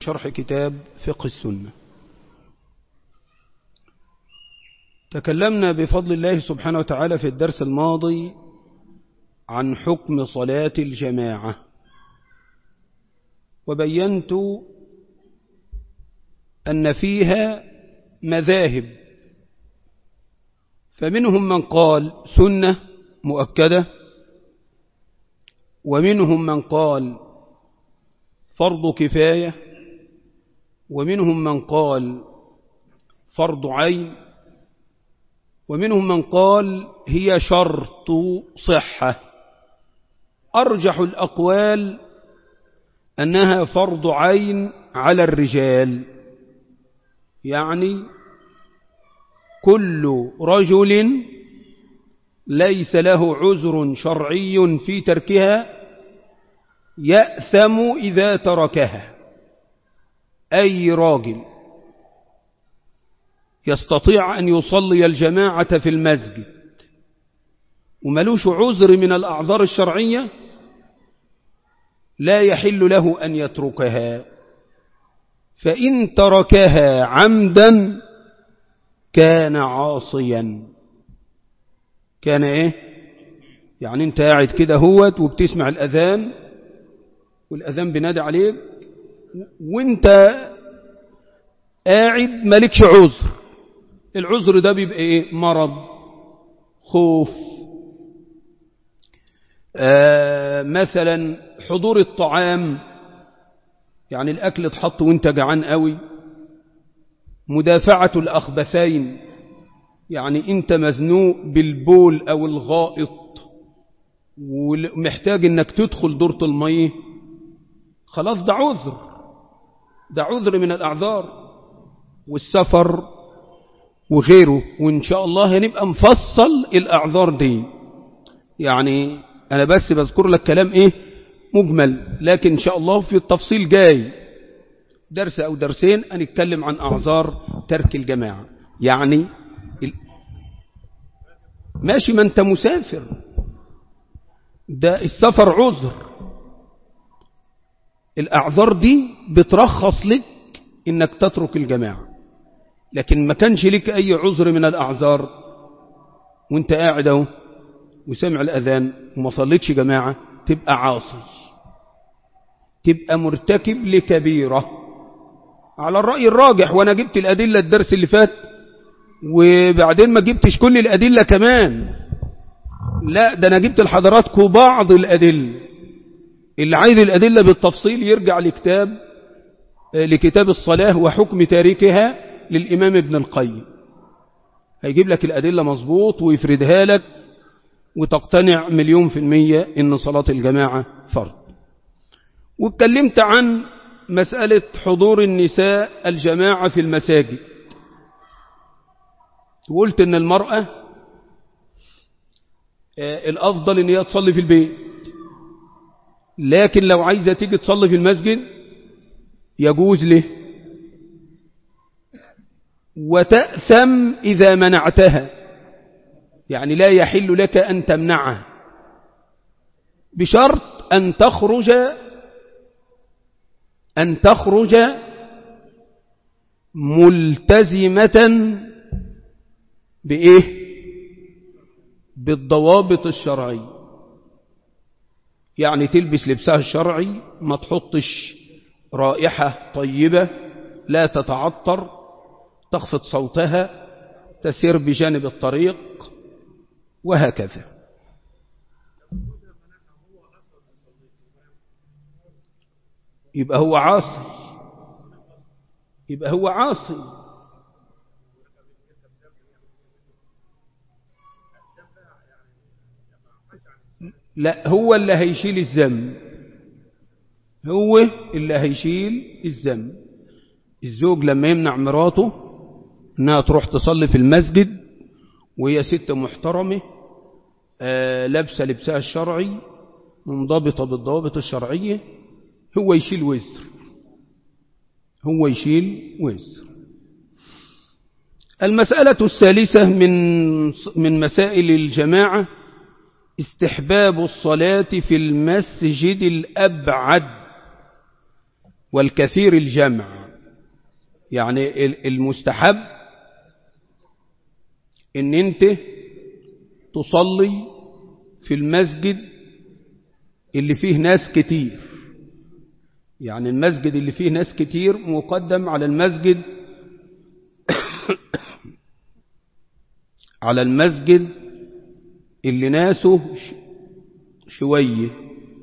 شرح كتاب فقه السنة تكلمنا بفضل الله سبحانه وتعالى في الدرس الماضي عن حكم صلاة الجماعة وبينت أن فيها مذاهب فمنهم من قال سنة مؤكدة ومنهم من قال فرض كفاية ومنهم من قال فرض عين ومنهم من قال هي شرط صحة أرجح الأقوال أنها فرض عين على الرجال يعني كل رجل ليس له عذر شرعي في تركها يأثم إذا تركها أي راجل يستطيع أن يصلي الجماعة في المسجد وملوش عذر من الأعذار الشرعية لا يحل له أن يتركها فإن تركها عمدا كان عاصيا كان ايه يعني انت قاعد كده هوت وبتسمع الأذان والأذان بنادي عليك وانت قاعد مالكش عذر العذر ده بيبقى ايه مرض خوف آه مثلا حضور الطعام يعني الأكل اتحط وانت جعان قوي مدافعة الأخبثين يعني انت مزنوق بالبول أو الغائط ومحتاج انك تدخل دورة المية خلاص ده عذر ده عذر من الأعذار والسفر وغيره وإن شاء الله هنبقى مفصل الأعذار دي يعني أنا بس بذكر لك كلام إيه مجمل لكن إن شاء الله في التفصيل جاي درس أو درسين هنتكلم عن أعذار ترك الجماعة يعني ماشي ما أنت مسافر ده السفر عذر الأعذار دي بترخص لك إنك تترك الجماعة لكن ما كانش لك أي عذر من الأعذار وانت قاعد اهو وسمع الأذان وما صليتش جماعة تبقى عاصي تبقى مرتكب لكبيرة على الرأي الراجح وانا جبت الأدلة الدرس اللي فات وبعدين ما جبتش كل الأدلة كمان لا ده انا جبت لحضراتكم بعض الأدلة اللي عايز الأدلة بالتفصيل يرجع لكتاب لكتاب الصلاة وحكم تاركها للإمام ابن القيم هيجيب لك الأدلة مظبوط ويفردها لك وتقتنع مليون في المية إن صلاة الجماعة فرض واتكلمت عن مسألة حضور النساء الجماعة في المساجد وقلت إن المرأة الأفضل إن هي تصلي في البيت لكن لو عايزة تيجي تصلي في المسجد يجوز له وتأثم إذا منعتها يعني لا يحل لك أن تمنعها بشرط أن تخرج أن تخرج ملتزمة بإيه بالضوابط الشرعية يعني تلبس لبسها الشرعي ما تحطش رائحة طيبة لا تتعطر تخفض صوتها تسير بجانب الطريق وهكذا يبقى هو عاصي يبقى هو عاصي لا هو اللي هيشيل الذنب هو اللي هيشيل الذنب الزوج لما يمنع مراته انها تروح تصلي في المسجد وهي ست محترمة آه لابسة لبسها الشرعي منضبطة بالضوابط الشرعية هو يشيل وزر هو يشيل وزر المسألة الثالثة من من مسائل الجماعة استحباب الصلاة في المسجد الأبعد والكثير الجمع يعني المستحب ان انت تصلي في المسجد اللي فيه ناس كتير يعني المسجد اللي فيه ناس كتير مقدم على المسجد على المسجد اللي ناسه شوية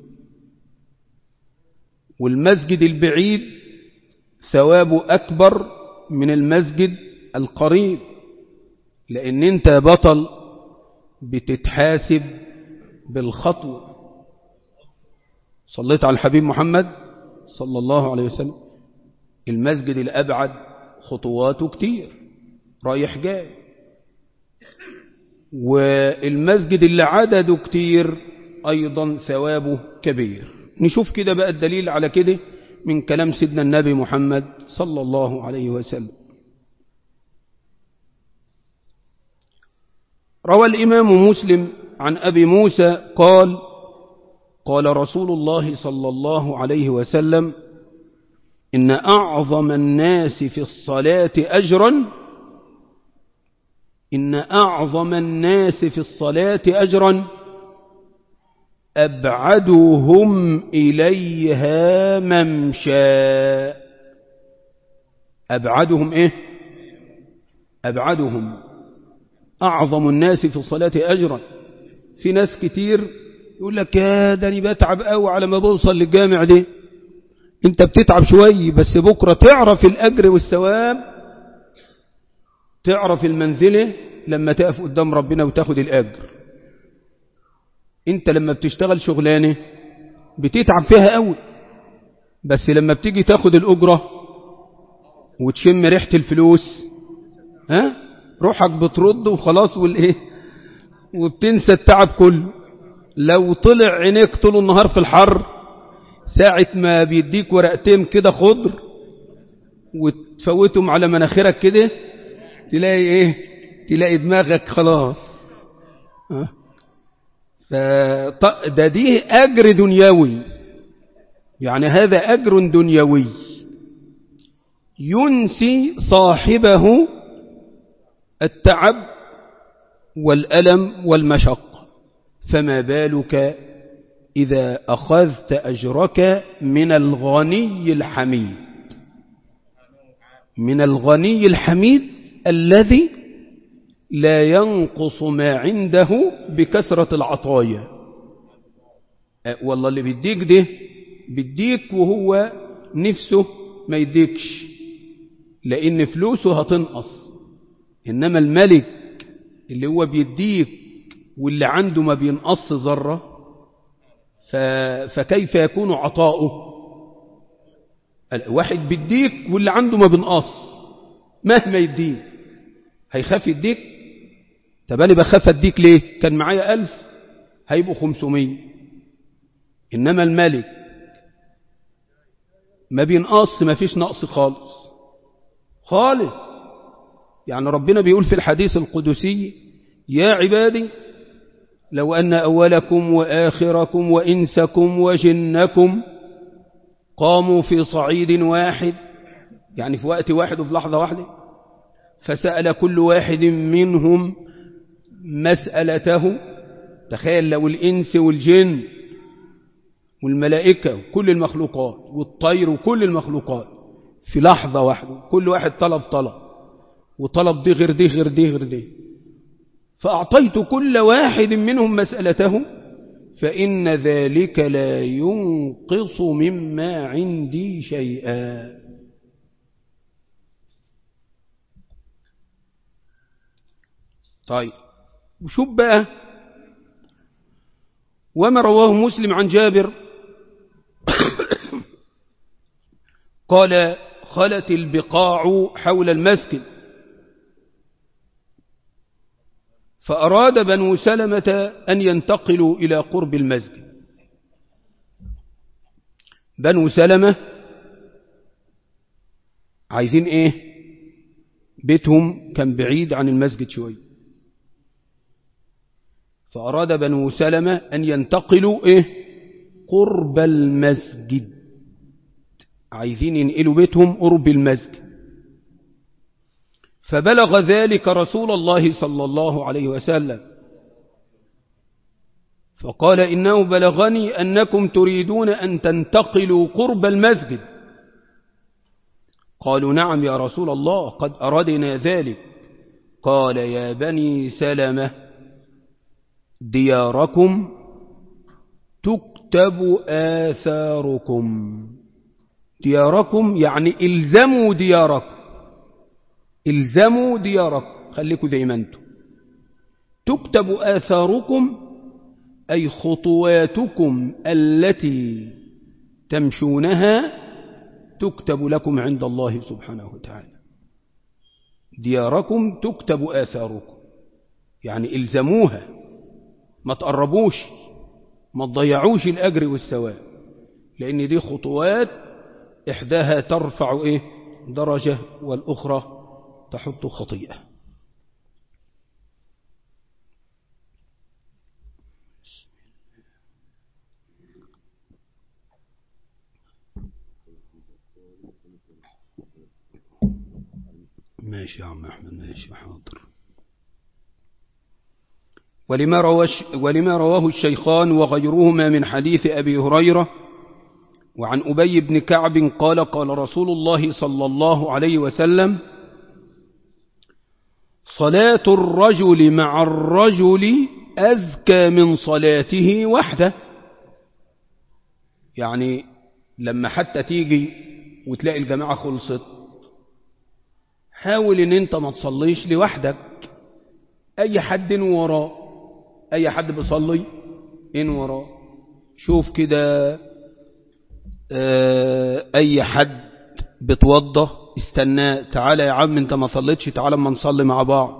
والمسجد البعيد ثوابه أكبر من المسجد القريب لأن أنت بطل بتتحاسب بالخطوة صليت على الحبيب محمد صلى الله عليه وسلم المسجد الأبعد خطواته كتير رايح جاي والمسجد اللي عدده كتير أيضا ثوابه كبير نشوف كده بقى الدليل على كده من كلام سيدنا النبي محمد صلى الله عليه وسلم روى الإمام مسلم عن أبي موسى قال قال رسول الله صلى الله عليه وسلم إن أعظم الناس في الصلاة أجرا إن أعظم الناس في الصلاة أجرا أبعدهم إليها ممشى أبعدهم إيه أبعدهم أعظم الناس في الصلاة أجرا في ناس كتير يقول لك يا ده أنا بتعب قوي على ما بوصل للجامع دي انت بتتعب شوي بس بكرة تعرف الأجر والثواب تعرف المنزلة لما تقف قدام ربنا وتاخد الأجر انت لما بتشتغل شغلانة بتتعب فيها قوي بس لما بتيجي تاخد الأجرة وتشم ريحة الفلوس ها روحك بترد وخلاص والايه وبتنسى التعب كله لو طلع عينيك طول النهار في الحر ساعة ما بيديك ورقتين كده خضر وتفوتهم على مناخيرك كده تلاقي ايه تلاقي دماغك خلاص ده دي أجر دنيوي يعني هذا أجر دنيوي ينسي صاحبه التعب والألم والمشق فما بالك إذا أخذت أجرك من الغني الحميد من الغني الحميد الذي لا ينقص ما عنده بكثرة العطايا والله اللي بيديك ده بيديك وهو نفسه ما يديكش لأن فلوسه هتنقص إنما الملك اللي هو بيديك واللي عنده ما بينقص ذرة فكيف يكون عطاؤه واحد بيديك واللي عنده ما بينقص مهما يديك هيخاف يديك طب انا بخاف اديك ليه كان معايا ألف هيبقوا خمسمية إنما الملك ما بينقص ما فيش نقص خالص خالص يعني ربنا بيقول في الحديث القدسي يا عبادي لو أن أولكم وآخركم وإنسكم وجنكم قاموا في صعيد واحد يعني في وقت واحد وفي لحظة واحدة فسأل كل واحد منهم مسألته تخيل لو الإنس والجن والملائكة وكل المخلوقات والطير وكل المخلوقات في لحظة واحدة كل واحد طلب طلب وطلب دي غير دي غير دي غير دي فأعطيت كل واحد منهم مسألته فإن ذلك لا ينقص مما عندي شيئا طيب وشوف بقى وما رواه مسلم عن جابر قال خلت البقاع حول المسجد فأراد بنو سلمة أن ينتقلوا إلى قرب المسجد بنو سلمة عايزين ايه بيتهم كان بعيد عن المسجد شوي فأراد بنو سلمة أن ينتقلوا ايه قرب المسجد عايزين ينقلوا بيتهم قرب المسجد فبلغ ذلك رسول الله صلى الله عليه وسلم فقال إنه بلغني أنكم تريدون أن تنتقلوا قرب المسجد قالوا نعم يا رسول الله قد أردنا ذلك قال يا بني سلمة دياركم تكتب آثاركم دياركم يعني إلزموا دياركم إلزموا دياركم خليكم زي ما انتم تكتب آثاركم أي خطواتكم التي تمشونها تكتب لكم عند الله سبحانه وتعالى دياركم تكتب آثاركم يعني إلزموها ما تقربوش ما تضيعوش الأجر والثواب لأن دي خطوات إحداها ترفع إيه درجة والأخرى تحط خطيئة ماشي يا عم أحمد ماشي حاضر ولما, رواش ولما رواه الشيخان وغيرهما من حديث أبي هريرة وعن أبي بن كعب قال قال رسول الله صلى الله عليه وسلم صلاة الرجل مع الرجل أزكى من صلاته وحده يعني لما حتى تيجي وتلاقي الجماعة خلصت حاول ان انت ما تصليش لوحدك اي حد وراه اي حد بيصلي ان وراه شوف كده اي حد بتوضى استناه تعالى يا عم انت ما صليتش تعالى اما نصلي مع بعض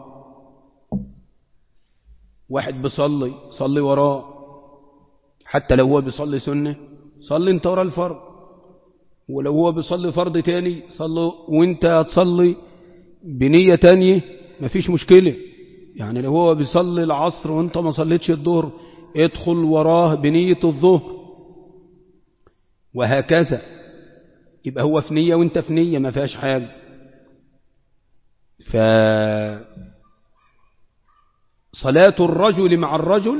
واحد بيصلي صلي وراه حتى لو هو بيصلي سنة صلي انت ورا الفرض ولو هو بيصلي فرض تاني صلي وانت هتصلي بنية تانية مفيش مشكلة يعني لو هو بيصلي العصر وانت ما صليتش الظهر ادخل وراه بنية الظهر وهكذا يبقى هو في نية وانت في نية ما فيهاش حاجة ف صلاة الرجل مع الرجل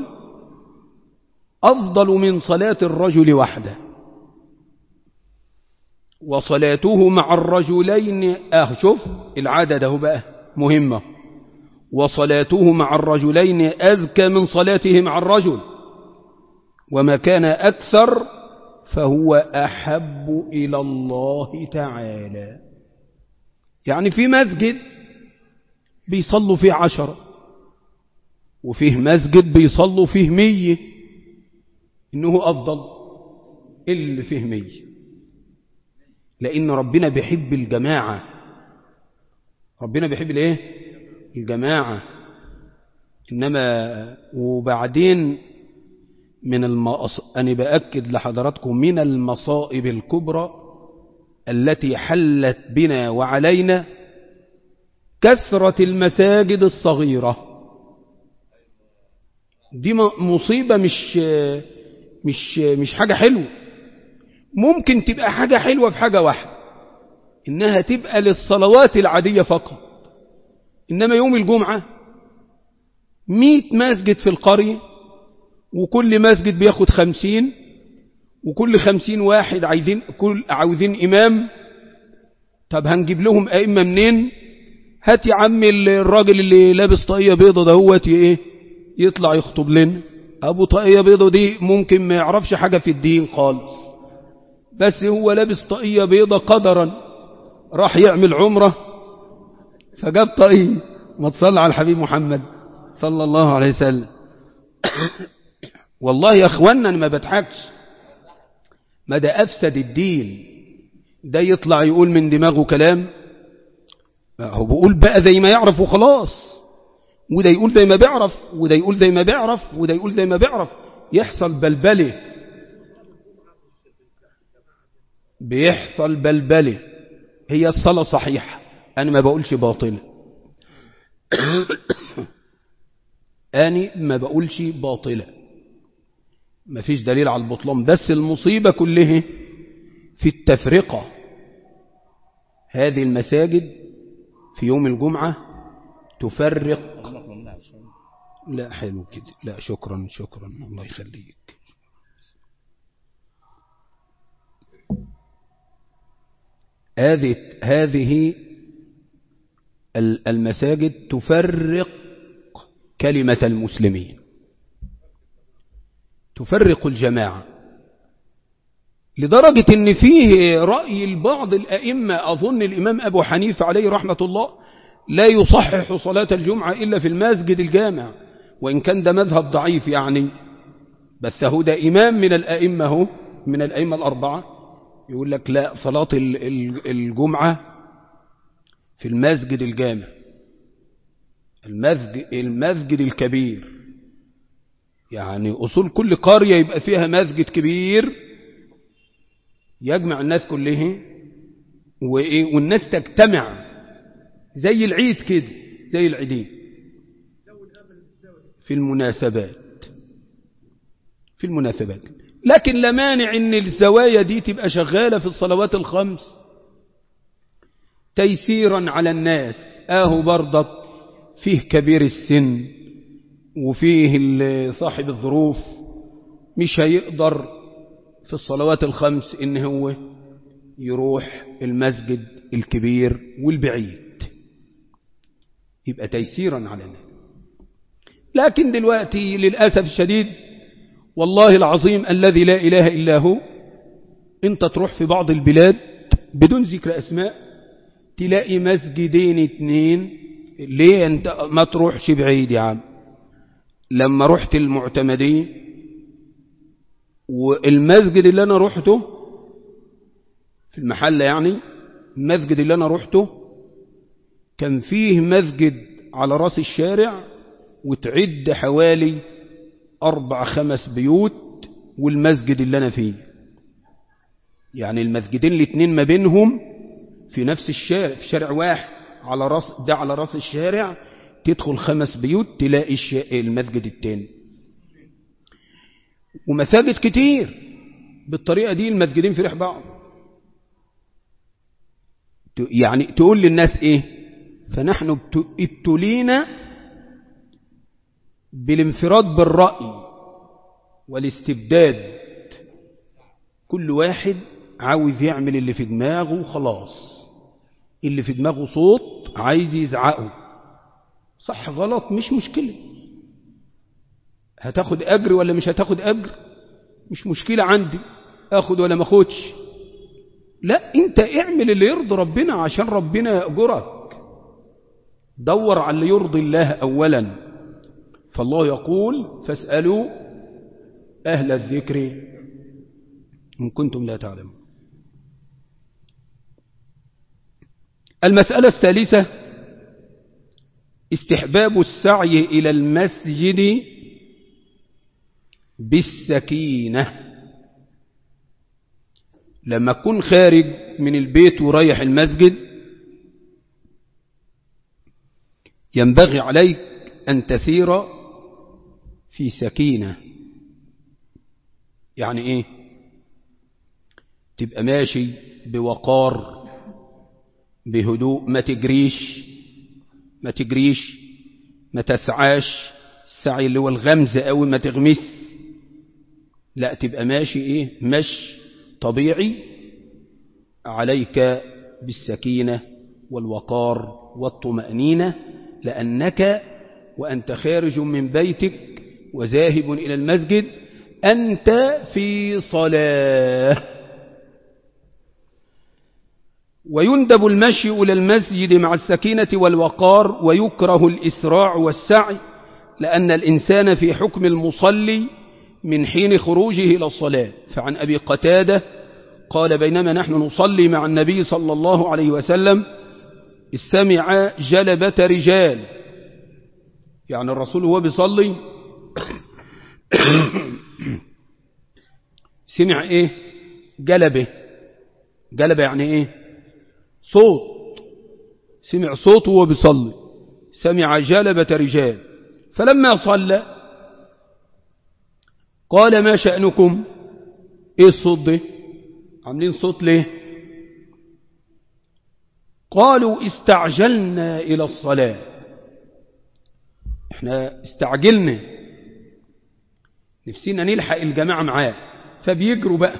أفضل من صلاة الرجل وحده وصلاته مع الرجلين اه شوف العدد اهو بقى مهمة وصلاته مع الرجلين أزكى من صلاته مع الرجل وما كان أكثر فهو أحب إلى الله تعالى يعني في مسجد بيصلوا فيه عشرة وفيه مسجد بيصلوا فيه مية إنه أفضل اللي فيه مية لأن ربنا بيحب الجماعة ربنا بيحب الايه الجماعة إنما وبعدين من المص... أنا بأكد لحضراتكم من المصائب الكبرى التي حلت بنا وعلينا كثرة المساجد الصغيرة دي مصيبة مش مش مش حاجة حلوة ممكن تبقى حاجة حلوة في حاجة واحدة إنها تبقى للصلوات العادية فقط إنما يوم الجمعة مئة مسجد في القرية وكل مسجد بياخد خمسين وكل خمسين واحد عايزين كل عاوزين إمام طب هنجيب لهم أئمة منين هات يا عم الراجل اللي لابس طاقية بيضة ده هو ايه يطلع يخطب لنا أبو طاقية بيضة دي ممكن ما يعرفش حاجة في الدين خالص بس هو لابس طاقية بيضة قدرا راح يعمل عمرة فجاب طاقية ما تصلى على الحبيب محمد صلى الله عليه وسلم والله يا اخوانا انا ما بضحكش ما ده افسد الدين ده يطلع يقول من دماغه كلام هو بيقول بقى زي ما يعرف وخلاص وده يقول زي ما بيعرف وده يقول زي ما بيعرف وده يقول زي ما بيعرف يحصل بلبله بيحصل بلبله هي الصلاة صحيحة أنا ما بقولش باطلة أنا ما بقولش باطلة ما فيش دليل على البطلان بس المصيبة كلها في التفرقة هذه المساجد في يوم الجمعة تفرق لا حلو كده لا شكرا شكرا الله يخليك هذه هذه المساجد تفرق كلمة المسلمين تفرق الجماعة لدرجة ان فيه رأي البعض الأئمة أظن الإمام أبو حنيفة عليه رحمة الله لا يصحح صلاة الجمعة إلا في المسجد الجامع وإن كان ده مذهب ضعيف يعني بس هو ده إمام من الأئمة هو من الأئمة الأربعة يقول لك لا صلاة الجمعة في المسجد الجامع المسجد, المسجد الكبير يعني أصول كل قرية يبقى فيها مسجد كبير يجمع الناس كلهم والناس تجتمع زي العيد كده زي العيدين في المناسبات في المناسبات لكن لا مانع ان الزوايا دي تبقى شغالة في الصلوات الخمس تيسيرا على الناس اهو برضك فيه كبير السن وفيه صاحب الظروف مش هيقدر في الصلوات الخمس ان هو يروح المسجد الكبير والبعيد يبقى تيسيرا على الناس لكن دلوقتي للأسف الشديد والله العظيم الذي لا إله إلا هو انت تروح في بعض البلاد بدون ذكر أسماء تلاقي مسجدين اتنين ليه انت ما تروحش بعيد يا عم لما رحت المعتمدين والمسجد اللي انا رحته في المحل يعني المسجد اللي انا رحته كان فيه مسجد على راس الشارع وتعد حوالي أربع خمس بيوت والمسجد اللي أنا فيه يعني المسجدين الاثنين ما بينهم في نفس الشارع في شارع واحد على راس ده على راس الشارع تدخل خمس بيوت تلاقي المسجد التاني ومساجد كتير بالطريقة دي المسجدين في ريح بعض يعني تقول للناس ايه فنحن ابتلينا بالانفراد بالرأي والاستبداد كل واحد عاوز يعمل اللي في دماغه خلاص اللي في دماغه صوت عايز يزعقه صح غلط مش مشكلة هتاخد أجر ولا مش هتاخد أجر مش مشكلة عندي أخد ولا ما أخدش لا انت اعمل اللي يرضي ربنا عشان ربنا يأجرك دور على اللي يرضي الله أولا فالله يقول فاسألوا أهل الذكر إن كنتم لا تعلمون المسألة الثالثة استحباب السعي إلى المسجد بالسكينة لما أكون خارج من البيت ورايح المسجد ينبغي عليك أن تسير في سكينة يعني إيه تبقى ماشي بوقار بهدوء ما تجريش ما تجريش ما تسعاش السعي اللي هو الغمز قوي ما تغمس لا تبقى ماشي ايه مش طبيعي عليك بالسكينة والوقار والطمأنينة لأنك وأنت خارج من بيتك وذاهب إلى المسجد أنت في صلاة ويندب المشي إلى المسجد مع السكينة والوقار ويكره الإسراع والسعي لأن الإنسان في حكم المصلي من حين خروجه إلى الصلاة فعن أبي قتادة قال بينما نحن نصلي مع النبي صلى الله عليه وسلم استمع جلبة رجال يعني الرسول هو بيصلي سمع ايه جلبه جلبه يعني ايه صوت سمع صوت وهو بيصلي سمع جلبة رجال فلما صلى قال ما شأنكم ايه الصوت ده عاملين صوت ليه قالوا استعجلنا إلى الصلاة احنا استعجلنا نفسينا نلحق الجماعة معاه فبيجروا بقى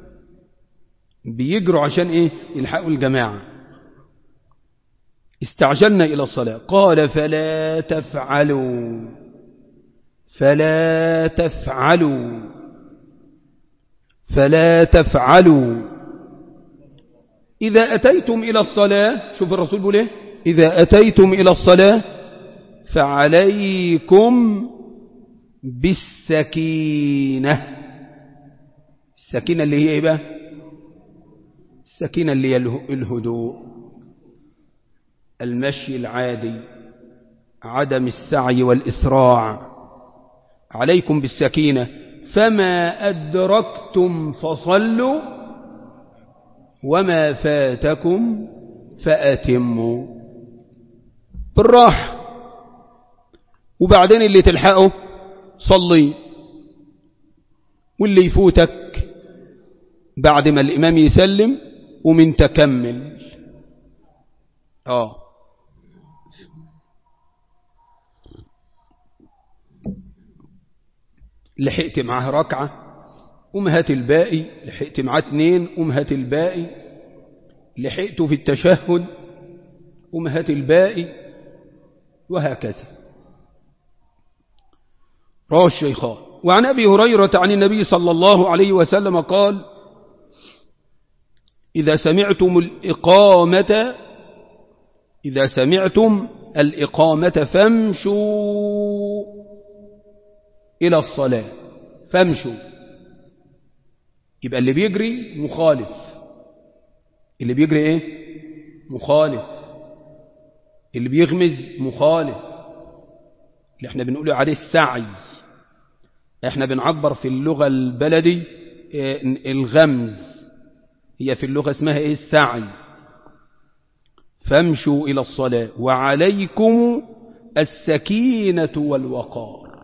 بيجروا عشان ايه يلحقوا الجماعة استعجلنا إلى الصلاة قال فلا تفعلوا فلا تفعلوا فلا تفعلوا إذا أتيتم إلى الصلاة شوف الرسول بيقول إيه إذا أتيتم إلى الصلاة فعليكم بالسكينة السكينة اللي هي إيه بقى السكينة اللي هي الهدوء المشي العادي عدم السعي والإسراع عليكم بالسكينة فما أدركتم فصلوا وما فاتكم فأتموا بالراحة وبعدين اللي تلحقه صلي واللي يفوتك بعد ما الإمام يسلم ومن تكمل آه لحقت معاه ركعة قوم هات الباقي لحقت معاه اتنين قوم هات الباقي لحقته في التشهد قوم هات الباقي وهكذا رواه الشيخان وعن أبي هريرة عن النبي صلى الله عليه وسلم قال إذا سمعتم الإقامة إذا سمعتم الإقامة فامشوا إلى الصلاة فامشوا يبقى اللي بيجري مخالف اللي بيجري ايه مخالف اللي بيغمز مخالف اللي احنا بنقول عليه السعي احنا بنعبر في اللغة البلدي الغمز هي في اللغة اسمها ايه السعي فامشوا إلى الصلاة وعليكم السكينة والوقار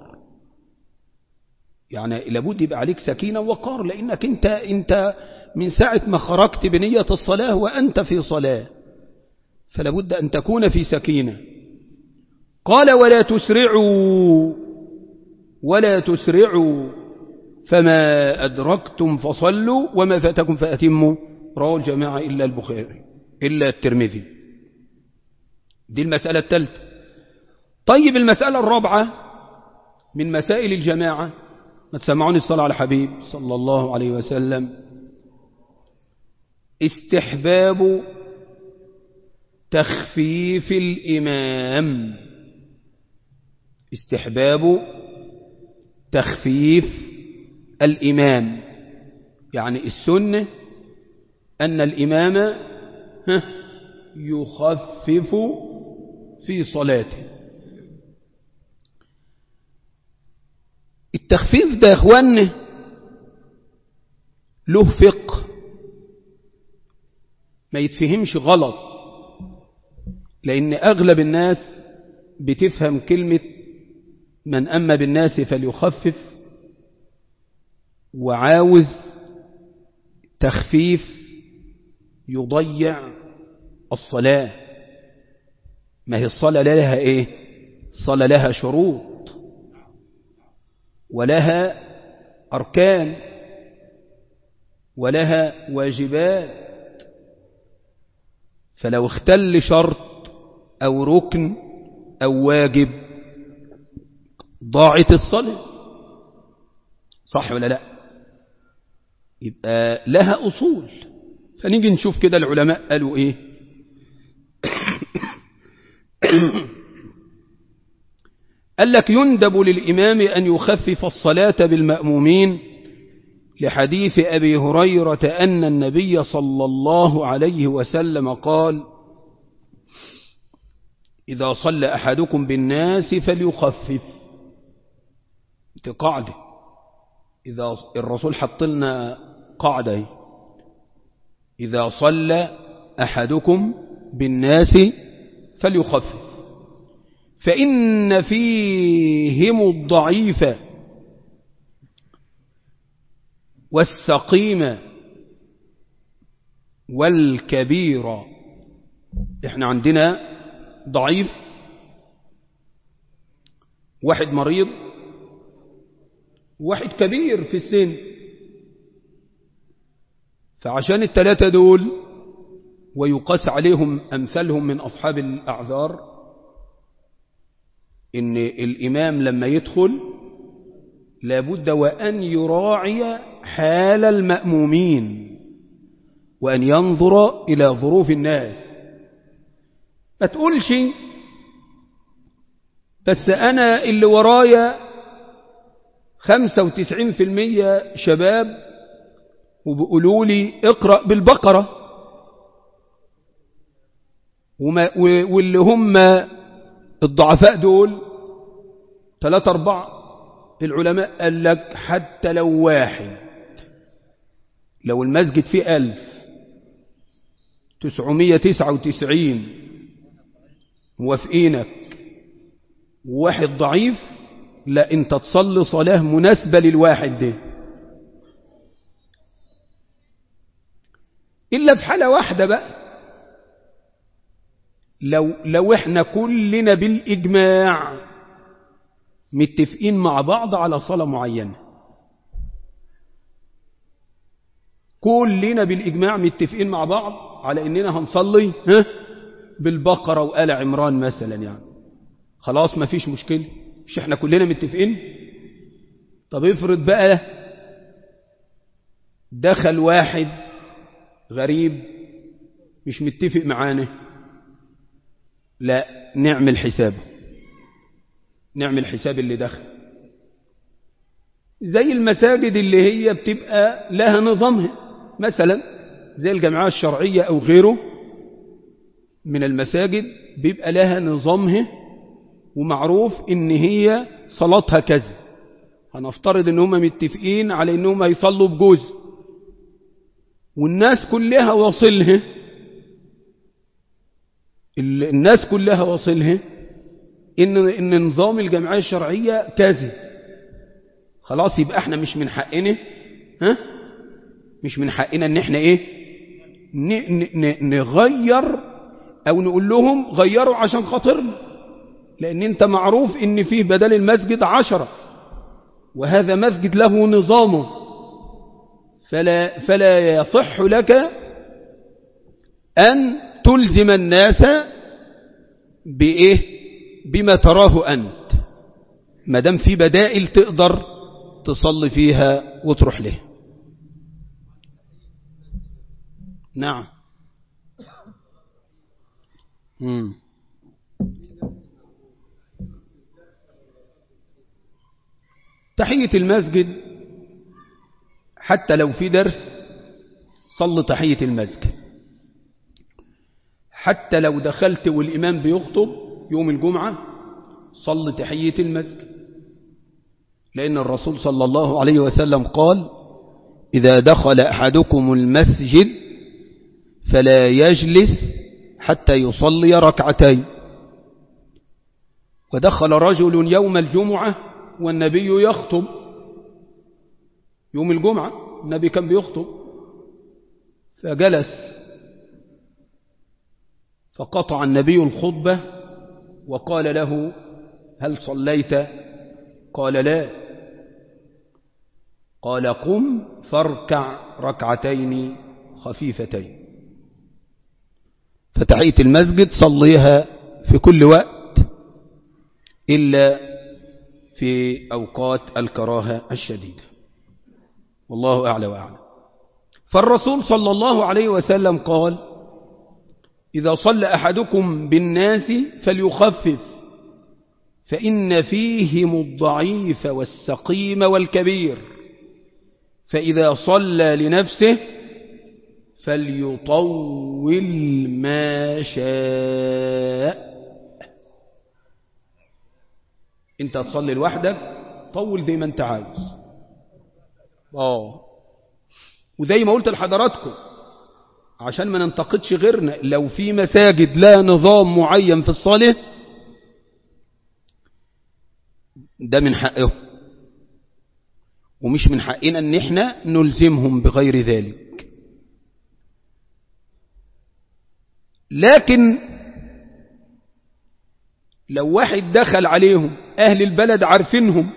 يعني لابد يبقى عليك سكينة ووقار لأنك انت, انت من ساعة ما خرجت بنية الصلاة وأنت في صلاة فلابد أن تكون في سكينة قال ولا تسرعوا ولا تسرعوا فما أدركتم فصلوا وما فاتكم فأتموا رواه الجماعة إلا البخاري إلا الترمذي دي المسألة الثالثة طيب المسألة الرابعة من مسائل الجماعة ما تسمعوني الصلاة على حبيب صلى الله عليه وسلم استحباب تخفيف الإمام استحباب تخفيف الإمام يعني السنة أن الإمام يخفف في صلاته التخفيف ده يا اخوان له فقه ما يتفهمش غلط لأن أغلب الناس بتفهم كلمة من أما بالناس فليخفف وعاوز تخفيف يضيع الصلاة ما هي الصلاة لها إيه الصلاة لها شروط ولها أركان ولها واجبات فلو اختل شرط أو ركن أو واجب ضاعت الصلاة صح ولا لا يبقى لها أصول فنيجي نشوف كده العلماء قالوا إيه قال لك يندب للإمام أن يخفف الصلاة بالمأمومين لحديث أبي هريرة أن النبي صلى الله عليه وسلم قال إذا صلى أحدكم بالناس فليخفف دي قاعدة إذا الرسول حط لنا قاعدة إذا صلى أحدكم بالناس فليخفف فإن فيهم الضعيف والسقيم والكبير احنا عندنا ضعيف واحد مريض واحد كبير في السن فعشان الثلاثة دول ويقاس عليهم أمثالهم من أصحاب الأعذار إن الإمام لما يدخل لابد وأن يراعي حال المأمومين وأن ينظر إلى ظروف الناس ما تقولش بس أنا اللي ورايا خمسة وتسعين في المية شباب وبيقولوا لي اقرأ بالبقرة وما واللي هم الضعفاء دول ثلاثة أربعة العلماء قال لك حتى لو واحد لو المسجد فيه ألف تسعمية تسعة وتسعين موافقينك وواحد ضعيف لا انت تصلي صلاة مناسبة للواحد ده إلا في حالة واحدة بقى لو, لو احنا كلنا بالإجماع متفقين مع بعض على صلاة معينة كلنا بالإجماع متفقين مع بعض على إننا هنصلي ها بالبقرة وآل عمران مثلا يعني خلاص ما فيش مشكلة مش احنا كلنا متفقين طب افرض بقى دخل واحد غريب مش متفق معانا لا نعمل حسابه نعمل حساب اللي دخل زي المساجد اللي هي بتبقى لها نظامها مثلا زي الجامعة الشرعية أو غيره من المساجد بيبقى لها نظامها ومعروف ان هي صلاتها كذا هنفترض ان هم متفقين على انهم هيصلوا بجزء والناس كلها واصلها الناس كلها واصلها ان ان نظام الجمعيه الشرعيه كذا خلاص يبقى احنا مش من حقنا ها مش من حقنا ان احنا ايه نغير او نقول لهم غيروا عشان خاطرنا لأن أنت معروف إن فيه بدل المسجد عشرة وهذا مسجد له نظامه فلا, فلا يصح لك أن تلزم الناس بإيه بما تراه أنت ما دام في بدائل تقدر تصلي فيها وتروح له نعم مم. تحية المسجد حتى لو في درس صل تحية المسجد حتى لو دخلت والإمام بيخطب يوم الجمعة صل تحية المسجد لأن الرسول صلى الله عليه وسلم قال إذا دخل أحدكم المسجد فلا يجلس حتى يصلي ركعتين ودخل رجل يوم الجمعة والنبي يخطب يوم الجمعة النبي كان بيخطب فجلس فقطع النبي الخطبة وقال له هل صليت قال لا قال قم فاركع ركعتين خفيفتين فتحية المسجد صليها في كل وقت إلا في أوقات الكراهة الشديدة والله أعلى وأعلى فالرسول صلى الله عليه وسلم قال إذا صلى أحدكم بالناس فليخفف فإن فيهم الضعيف والسقيم والكبير فإذا صلى لنفسه فليطول ما شاء انت تصلي لوحدك طول زي ما انت عاوز اه وزي ما قلت لحضراتكم عشان ما ننتقدش غيرنا لو في مساجد لا نظام معين في الصلاة ده من حقهم ومش من حقنا ان احنا نلزمهم بغير ذلك لكن لو واحد دخل عليهم أهل البلد عارفينهم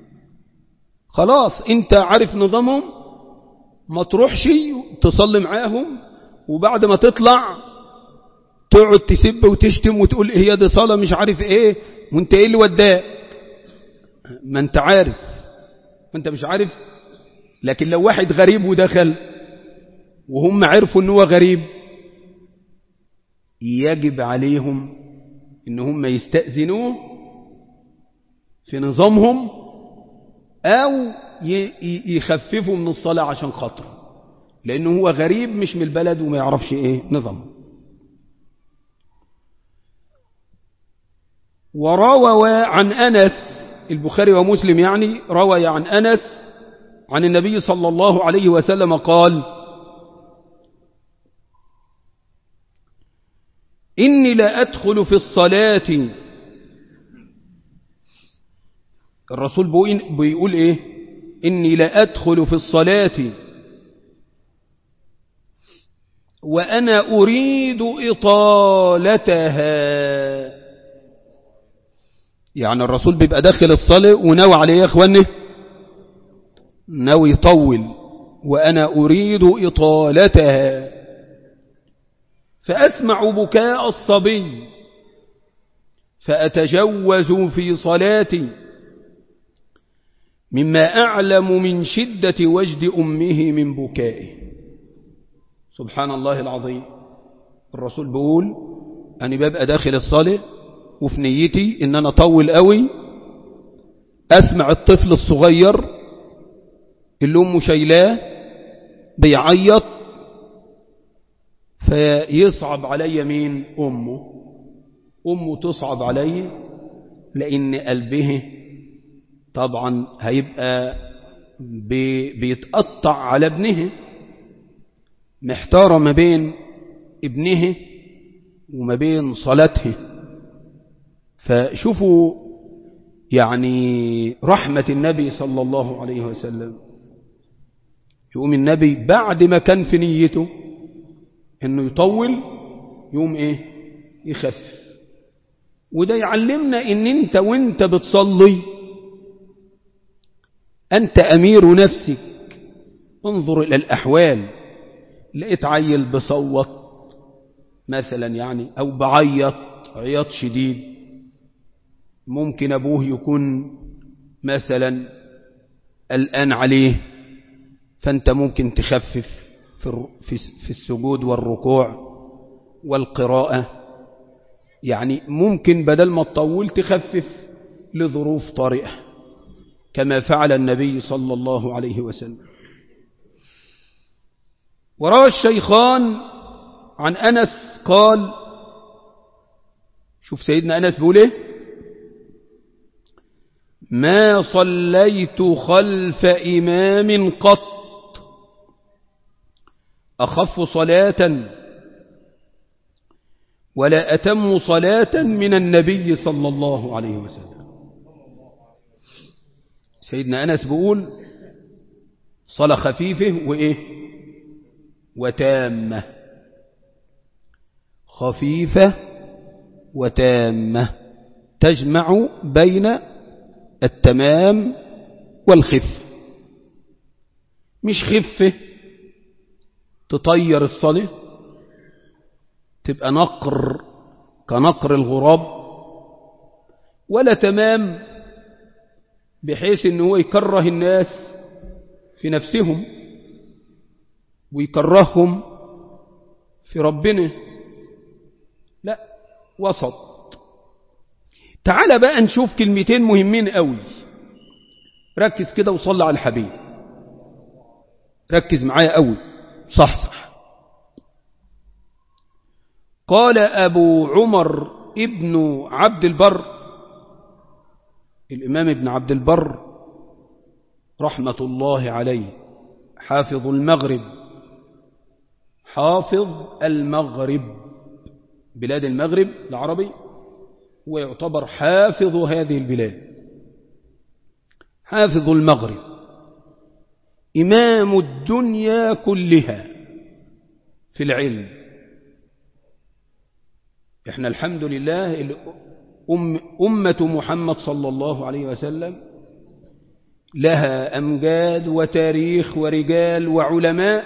خلاص انت عارف نظامهم ما تروحش تصلي معاهم وبعد ما تطلع تقعد تسب وتشتم وتقول هي دي صلاة مش عارف ايه وانت ايه اللي وداك ما انت عارف ما انت مش عارف لكن لو واحد غريب ودخل وهم عرفوا ان هو غريب يجب عليهم ان هم يستأذنوه في نظامهم او يخففوا من الصلاة عشان خاطره لانه هو غريب مش من البلد وما يعرفش ايه نظامه وروى عن أنس البخاري ومسلم يعني روى عن أنس عن النبي صلى الله عليه وسلم قال إني لا أدخل في الصلاة الرسول بيقول إيه إني لا أدخل في الصلاة وأنا أريد إطالتها يعني الرسول بيبقى داخل الصلاة وناوي عليه يا اخواني ناوي يطول وأنا أريد إطالتها فأسمع بكاء الصبي فأتجوز في صلاتي مما أعلم من شدة وجد أمه من بكائه سبحان الله العظيم الرسول بيقول أنا ببقى داخل الصلاة وفي نيتي ان انا اطول قوي اسمع الطفل الصغير اللي امه شايلاه بيعيط فيصعب علي مين امه امه تصعب علي لان قلبه طبعا هيبقى بي بيتقطع على ابنه محتارة ما بين ابنه وما بين صلاته فشوفوا يعني رحمة النبي صلى الله عليه وسلم يقوم النبي بعد ما كان في نيته انه يطول يقوم ايه يخفف وده يعلمنا ان انت وانت بتصلي انت امير نفسك انظر الى الاحوال لقيت عيل بصوت مثلا يعني او بعيط عياط شديد ممكن أبوه يكون مثلا الآن عليه فأنت ممكن تخفف في السجود والركوع والقراءة يعني ممكن بدل ما تطول تخفف لظروف طارئة كما فعل النبي صلى الله عليه وسلم وروى الشيخان عن أنس قال شوف سيدنا أنس بيقول ايه ما صليت خلف إمام قط أخف صلاة ولا أتم صلاة من النبي صلى الله عليه وسلم سيدنا أنس بيقول صلاة خفيفة وإيه وتامة خفيفة وتامة تجمع بين التمام والخفة مش خفة تطير الصلاة تبقى نقر كنقر الغراب ولا تمام بحيث ان هو يكره الناس في نفسهم ويكرههم في ربنا لا وسط تعال بقى نشوف كلمتين مهمين قوي ركز كده وصلي على الحبيب ركز معايا قوي صح صح قال أبو عمر ابن عبد البر الإمام ابن عبد البر رحمة الله عليه حافظ المغرب حافظ المغرب بلاد المغرب العربي ويعتبر حافظ هذه البلاد حافظ المغرب إمام الدنيا كلها في العلم احنا الحمد لله أم أمة محمد صلى الله عليه وسلم لها أمجاد وتاريخ ورجال وعلماء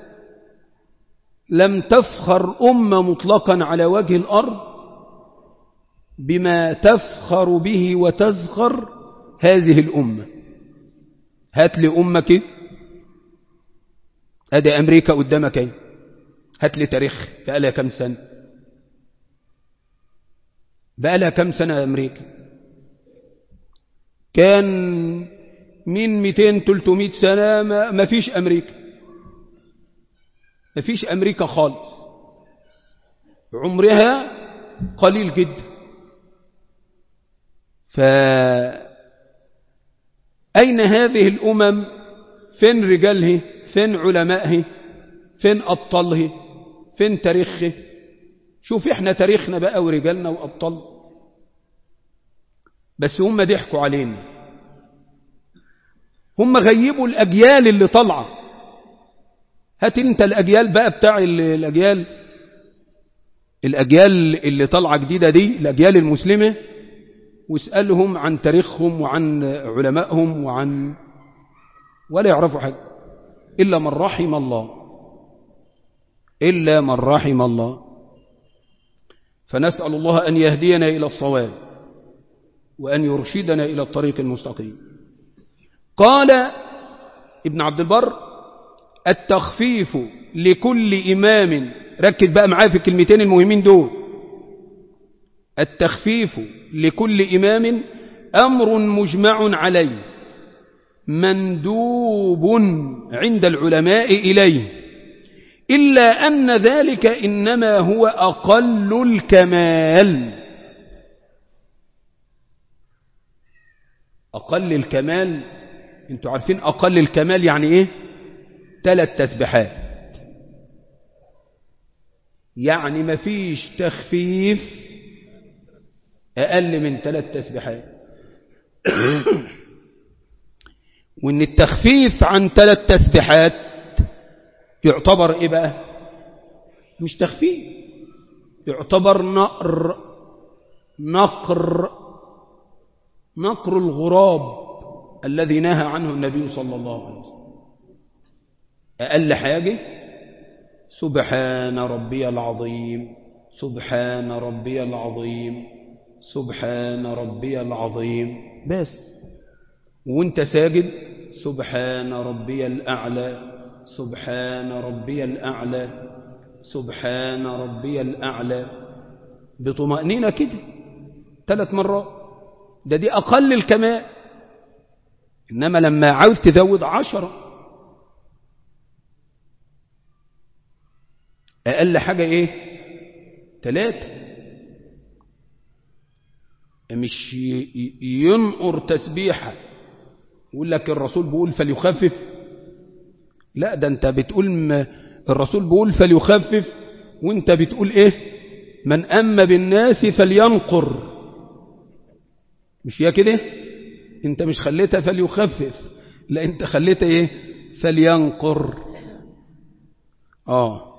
لم تفخر أمة مطلقا على وجه الأرض بما تفخر به وتزخر هذه الأمة هات لي أمك أدي أمريكا قدامك هات لي تاريخ بقى لها كم سنة بقى لها كم سنة أمريكا كان من 200 300 سنة ما فيش أمريكا ما فيش أمريكا خالص عمرها قليل جدا فأين هذه الأمم فين رجاله فين علمائه فين أبطاله فين تاريخه شوف احنا تاريخنا بقى ورجالنا وأبطال بس هم ضحكوا علينا هم غيبوا الأجيال اللي طالعه هات انت الأجيال بقى بتاع الأجيال الأجيال اللي طالعه جديدة دي الأجيال المسلمة واسألهم عن تاريخهم وعن علمائهم وعن ولا يعرفوا حاجة إلا من رحم الله إلا من رحم الله فنسأل الله أن يهدينا إلى الصواب وأن يرشدنا إلى الطريق المستقيم قال ابن عبد البر التخفيف لكل إمام ركز بقى معاه في الكلمتين المهمين دول التخفيف لكل إمام أمر مجمع عليه مندوب عند العلماء إليه إلا أن ذلك إنما هو أقل الكمال أقل الكمال انتوا عارفين أقل الكمال يعني إيه ثلاث تسبيحات يعني مفيش تخفيف أقل من ثلاث تسبيحات وإن التخفيف عن ثلاث تسبيحات يعتبر إيه بقى مش تخفيف يعتبر نقر نقر نقر الغراب الذي نهى عنه النبي صلى الله عليه وسلم أقل حاجة سبحان ربي العظيم سبحان ربي العظيم سبحان ربي العظيم بس وانت ساجد سبحان ربي الأعلى سبحان ربي الأعلى سبحان ربي الأعلى بطمأنينة كده ثلاث مرات ده دي أقل الكمال إنما لما عاوز تزود عشرة أقل حاجة إيه ثلاثة مش ينقر تسبيحة يقول لك الرسول بيقول فليخفف لا ده انت بتقول م... الرسول بيقول فليخفف وانت بتقول ايه من أما بالناس فلينقر مش يا كده انت مش خليتها فليخفف لا انت خليتها ايه فلينقر اه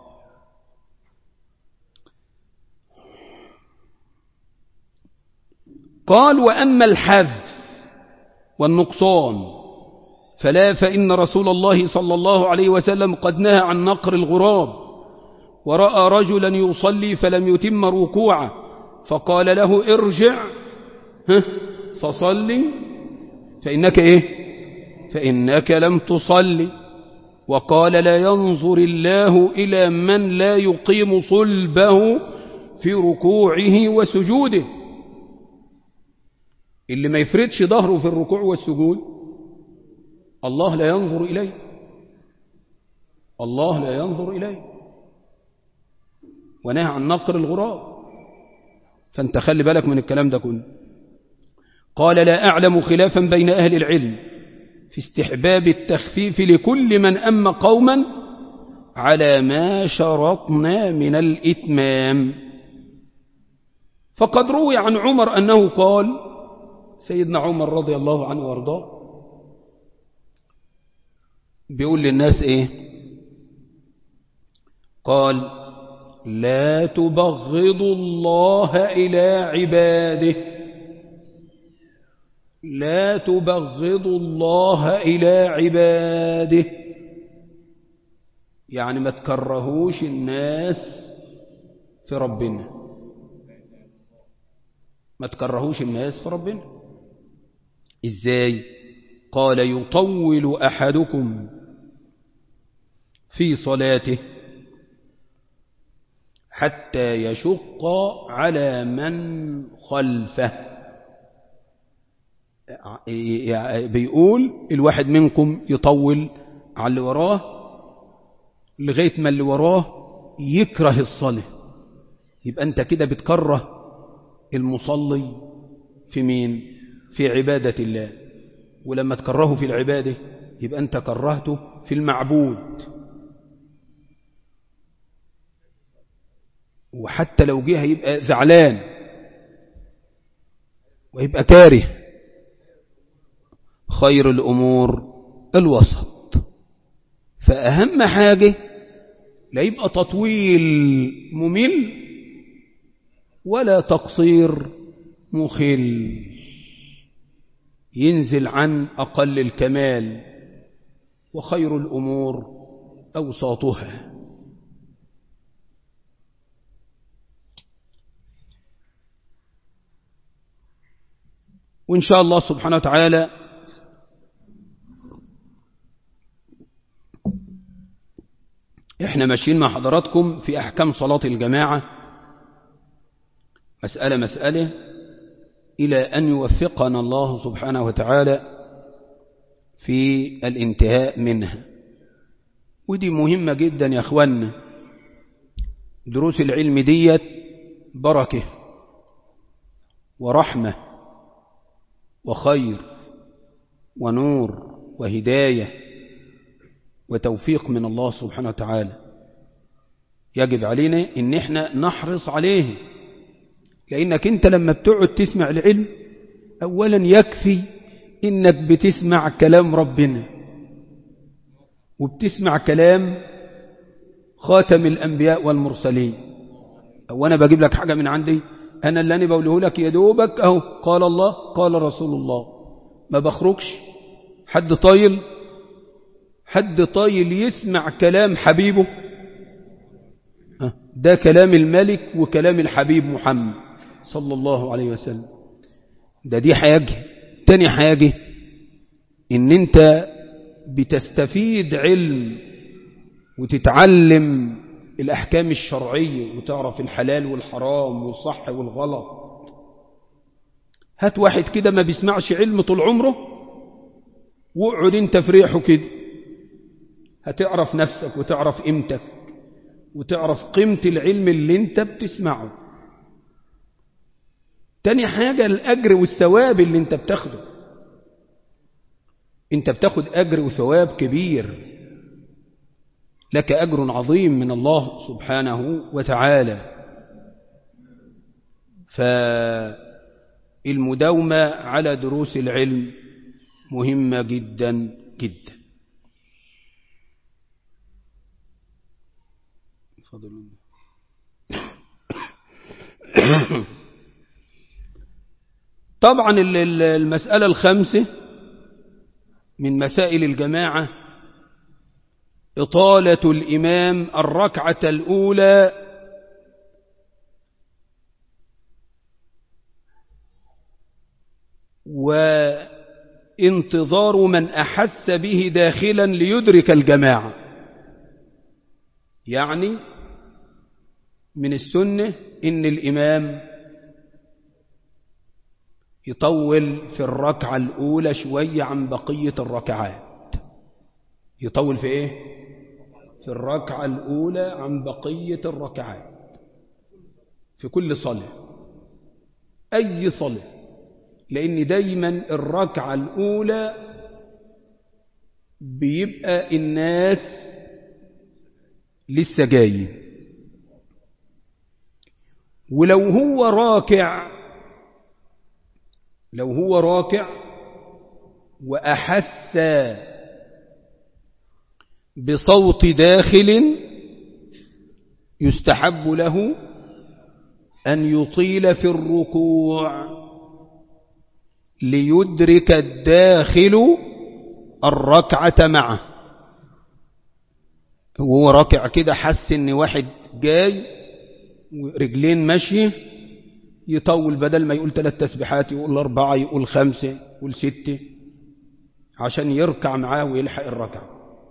قال وأما الحذف والنقصان فلا فإن رسول الله صلى الله عليه وسلم قد نهى عن نقر الغراب ورأى رجلا يصلي فلم يتم ركوعه فقال له ارجع فصلي فإنك إيه فإنك لم تصلي وقال لا ينظر الله إلى من لا يقيم صلبه في ركوعه وسجوده اللي ما يفردش ظهره في الركوع والسجود الله لا ينظر إليه الله لا ينظر إليه ونهى عن نقر الغراب فانت خلي بالك من الكلام ده كله قال لا أعلم خلافا بين أهل العلم في استحباب التخفيف لكل من أم قوما على ما شرطنا من الإتمام فقد روي عن عمر أنه قال سيدنا عمر رضي الله عنه وارضاه بيقول للناس ايه قال لا تبغضوا الله إلى عباده لا تبغضوا الله إلى عباده يعني ما تكرهوش الناس في ربنا ما تكرهوش الناس في ربنا إزاي قال يطول أحدكم في صلاته حتى يشق على من خلفه بيقول الواحد منكم يطول على اللي وراه لغاية ما اللي وراه يكره الصلاة يبقى أنت كده بتكره المصلي في مين في عبادة الله ولما تكرهه في العبادة يبقى أنت كرهته في المعبود وحتى لو جه هيبقى زعلان ويبقى كاره خير الأمور الوسط فأهم حاجة لا يبقى تطويل ممل ولا تقصير مخل ينزل عن أقل الكمال وخير الأمور أوساطها وإن شاء الله سبحانه وتعالى احنا ماشيين مع حضراتكم في أحكام صلاة الجماعة مسألة مسألة إلى أن يوفقنا الله سبحانه وتعالى في الانتهاء منها ودي مهمة جدا يا أخوانا دروس العلم ديت بركة ورحمة وخير ونور وهداية وتوفيق من الله سبحانه وتعالى يجب علينا ان احنا نحرص عليه لانك انت لما بتقعد تسمع العلم اولا يكفي انك بتسمع كلام ربنا وبتسمع كلام خاتم الانبياء والمرسلين او انا بجيب لك حاجة من عندي انا اللي انا بقوله لك يا دوبك اهو قال الله قال رسول الله ما بخرجش حد طايل حد طايل يسمع كلام حبيبه ده كلام الملك وكلام الحبيب محمد صلى الله عليه وسلم ده دي حاجة تاني حاجة ان انت بتستفيد علم وتتعلم الأحكام الشرعية وتعرف الحلال والحرام والصح والغلط هات واحد كده ما بيسمعش علم طول عمره واقعد انت في ريحه كده هتعرف نفسك وتعرف قيمتك وتعرف قيمة العلم اللي انت بتسمعه تاني حاجة الأجر والثواب اللي انت بتاخده انت بتاخد أجر وثواب كبير لك أجر عظيم من الله سبحانه وتعالى فالمداومة على دروس العلم مهمة جدا جدا فضل طبعا المسألة الخامسة من مسائل الجماعة إطالة الإمام الركعة الأولى وانتظار من أحس به داخلا ليدرك الجماعة يعني من السنة إن الإمام يطول في الركعة الأولى شوية عن بقية الركعات يطول في إيه؟ في الركعة الأولى عن بقية الركعات في كل صلاة أي صلاة لأن دايما الركعة الأولى بيبقى الناس لسه جاي ولو هو راكع لو هو راكع وأحس بصوت داخل يستحب له أن يطيل في الركوع ليدرك الداخل الركعة معه وهو راكع كده حس ان واحد جاي ورجلين ماشية يطول بدل ما يقول ثلاث تسبيحات يقول أربعة يقول خمسة يقول ستة عشان يركع معاه ويلحق الركعة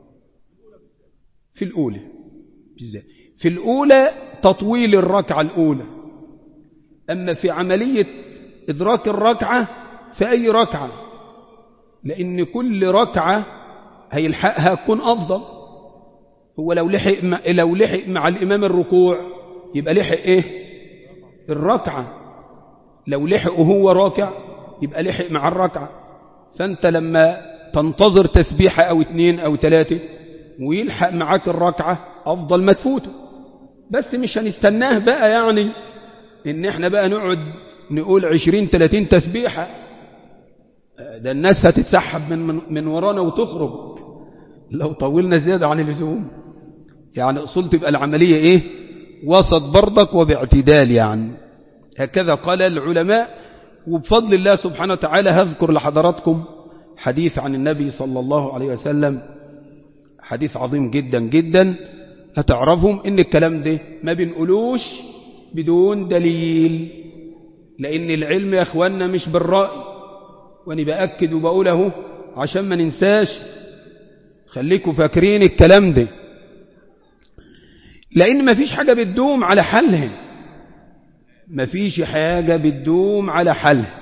في الأولى في الأولى تطويل الركعة الأولى أما في عملية إدراك الركعة في أي ركعة لأن كل ركعة هيلحقها تكون أفضل هو لو لحق مع, لو لحق مع الإمام الركوع يبقى لحق إيه الركعة لو لحق وهو راكع يبقى لحق مع الركعة فأنت لما تنتظر تسبيحة أو اتنين أو تلاتة ويلحق معاك الركعة أفضل ما تفوته بس مش هنستناه بقى يعني إن احنا بقى نقعد نقول عشرين تلاتين تسبيحة ده الناس هتتسحب من, من, من ورانا وتخرج لو طولنا زيادة عن اللزوم يعني أصول تبقى العملية إيه وسط برضك وباعتدال يعني هكذا قال العلماء وبفضل الله سبحانه وتعالى هذكر لحضراتكم حديث عن النبي صلى الله عليه وسلم حديث عظيم جدا جدا هتعرفهم ان الكلام ده ما بنقولوش بدون دليل لان العلم يا اخواننا مش بالرأي وانا بأكد وبقوله عشان ما ننساش خليكم فاكرين الكلام ده لان ما فيش حاجة بتدوم على حلها ما فيش حاجة بتدوم على حلها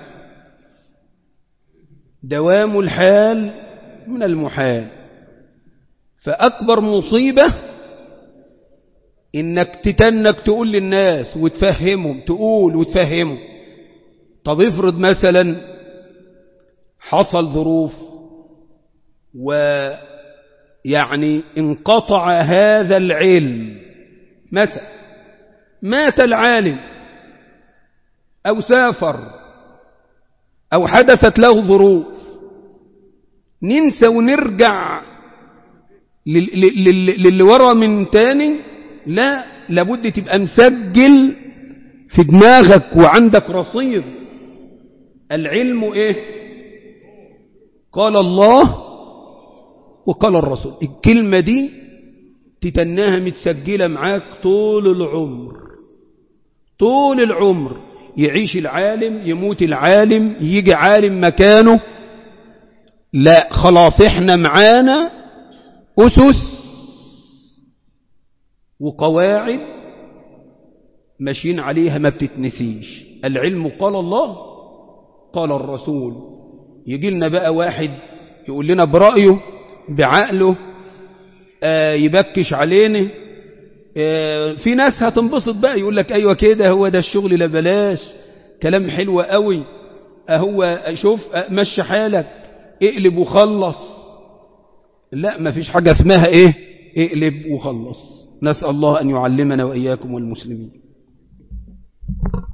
دوام الحال من المحال فأكبر مصيبة إنك تتنك تقول للناس وتفهمهم تقول وتفهمهم طب افرض مثلا حصل ظروف ويعني انقطع هذا العلم مثلا مات العالم أو سافر أو حدثت له ظروف ننسى ونرجع للي ورا من تاني لا لابد تبقى مسجل في دماغك وعندك رصيد العلم ايه قال الله وقال الرسول الكلمة دي تتناها متسجلة معاك طول العمر طول العمر يعيش العالم يموت العالم يجي عالم مكانه لا خلاص احنا معانا أسس وقواعد ماشيين عليها ما بتتنسيش العلم قال الله قال الرسول يجي لنا بقى واحد يقول لنا برأيه بعقله آه يبكش علينا آه في ناس هتنبسط بقى يقول لك أيوة كده هو ده الشغل لا بلاش كلام حلو قوي هو شوف مشي حالك اقلب وخلص لا ما فيش حاجة اسمها ايه اقلب وخلص نسأل الله أن يعلمنا وإياكم والمسلمين